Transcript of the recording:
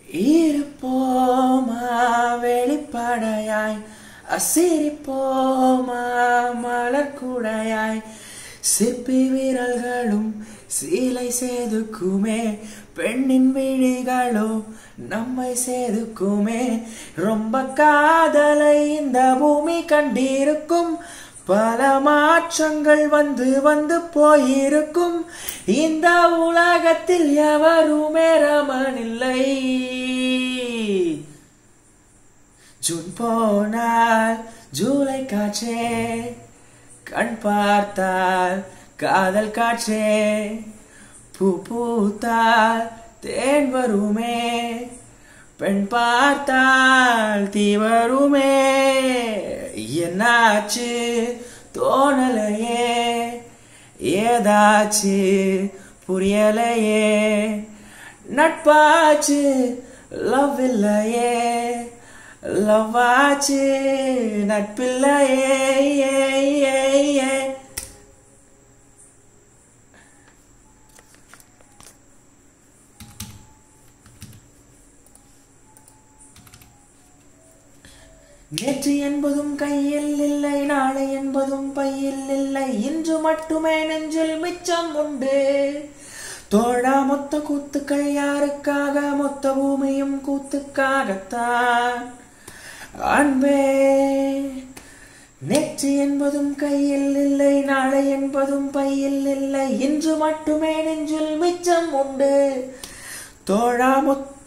இருப்போமா வெளிப்படையாய் அசிரிப்போமா மலர்குடையாய் சிப்பி விரல்களும் சீலை சேதுக்குமே பெண்ணின் விழிகளோ நம்மை சேதுக்குமே ரொம்ப காதலை இந்த பூமி கண்டிருக்கும் பல மாற்றங்கள் வந்து வந்து போயிருக்கும் இந்த உலகத்தில் எவருமே ரமனில்லை ஜூன் போனால் ஜூலை காற்றே கண் பார்த்தால் காதல் காற்றே பூ பூத்தால் தேன் வருமே பெண் பார்த்தால் தீ வருமே என்னாச்சு தோணலையே ஏதாச்சு புரியலையே நட்பாச்சு லவ் இல்லையே லவ் ஆச்சு நட்பில்லையே ஏ, ஏ, ஏ. நேற்று என்பதும் கையில் இல்லை நாளை என்பதும் பையில் இல்லை இன்று மட்டுமே நெஞ்சில் மிச்சம் உண்டு தோழா மொத்த கூத்துக்கள் யாருக்காக மொத்த பூமியும் கூத்துக்காகத்தான் அன்பே நேற்று என்பதும் கையில் இல்லை நாளை என்பதும் பையில் இல்லை இன்று மட்டுமே நெஞ்சில் மிச்சம் உண்டு தோழா மொத்த